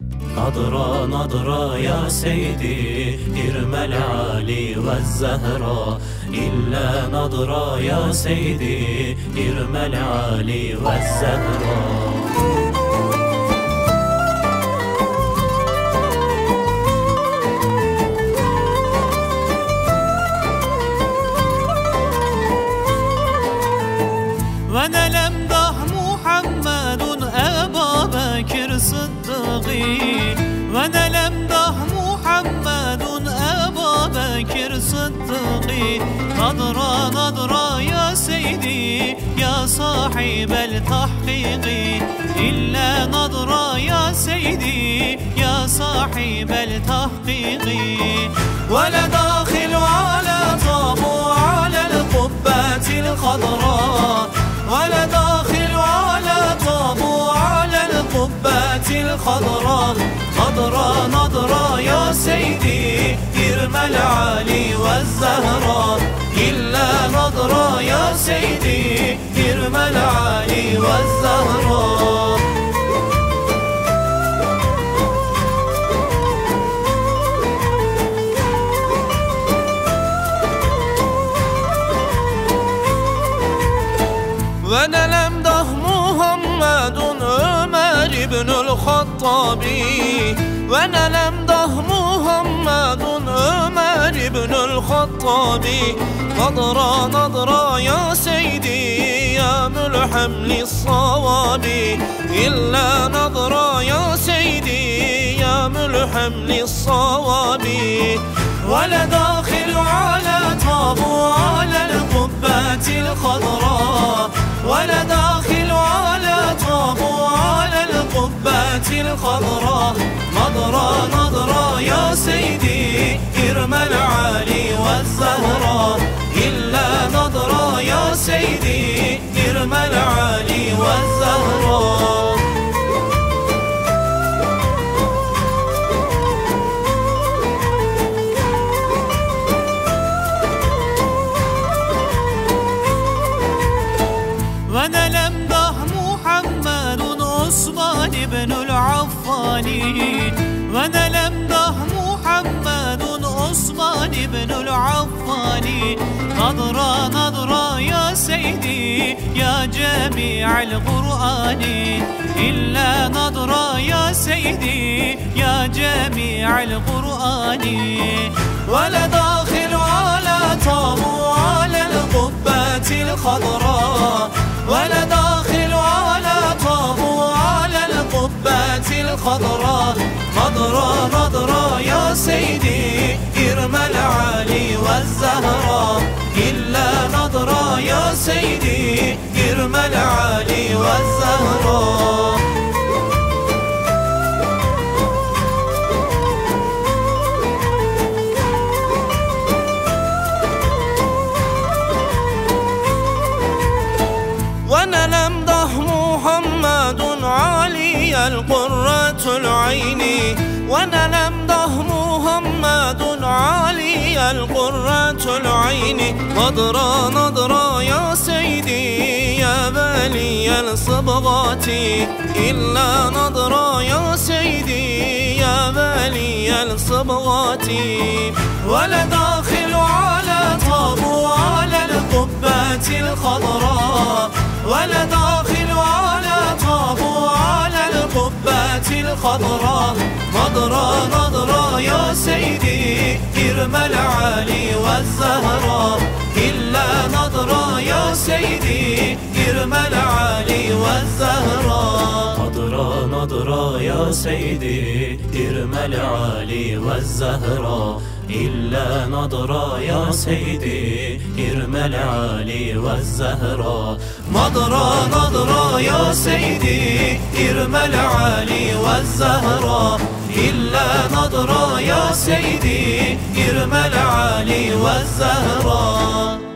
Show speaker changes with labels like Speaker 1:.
Speaker 1: نظرة نظرة يا سيدي ارمى العالي والزهراء إلا نظرة يا سيدي ارمى العالي والزهراء
Speaker 2: ونلمده محمد أبا بكر صدقي ونلمده محمد أبا بكر صدقي نظرة نظرة يا سيدي يا صاحب التحقيق إلا نظرة يا سيدي يا صاحب التحقيق ولا داخل على طابو على القبة الخضراء ولا داخل على طابو على القبة الخضراء نظرة نظرة يا سيدي ارمى العالي والزهراء إلا نظرة يا سيدي ارمى العالي والزهراء ونلمده محمد عمر بن الخطاب ونلمده محمد عمر بن الخطاب نظرة نظرة يا سيدي يا ملحم للصواب إلا نظرة يا سيدي يا ملحم للصواب ولا داخل على طابو على القبة الخضراء ولا داخل على طابو على القبة الخضراء نظرة نظرة يا سيدي ارمى العالي والزهراء إلا نظرة يا سيدي ارمى العالي والزهراء ونلمده محمد عثمان بن العفان ونلمده محمد عثمان بن العفان نظرة نظرة يا سيدي يا جميع القرآن إلا نظرة يا سيدي يا جميع القرآن ولا داخل على طابو على القبة الخضراء ولا داخل على طابو على القبة الخضراء نظرة نظرة يا سيدي ارمى العالي والزهراء إلا نظرة يا سيدي ارمى العالي والزهراء ونلمده محمد علي القرة العين ونلمده محمد علي القرة العين نظرة نظرة يا سيدي يا بلي الصبغات إلا نظرة يا سيدي يا بلي الصبغات ولا داخل على طابو على القبة الخضراء ولا داخل على طابو على القبة الخضراء نظرة نظرة يا سيدي ارمى العالي والزهراء إلا نظرة يا سيدي ارمى العالي والزهراء
Speaker 1: نظرة نظرة يا سيدي ارمى العالي والزهراء إلا نظرة يا سيدي ارمى العالي والزهراء
Speaker 2: نظرة نظرة يا سيدي ارمى العالي والزهراء إلا نظرة يا سيدي ارمى العالي والزهراء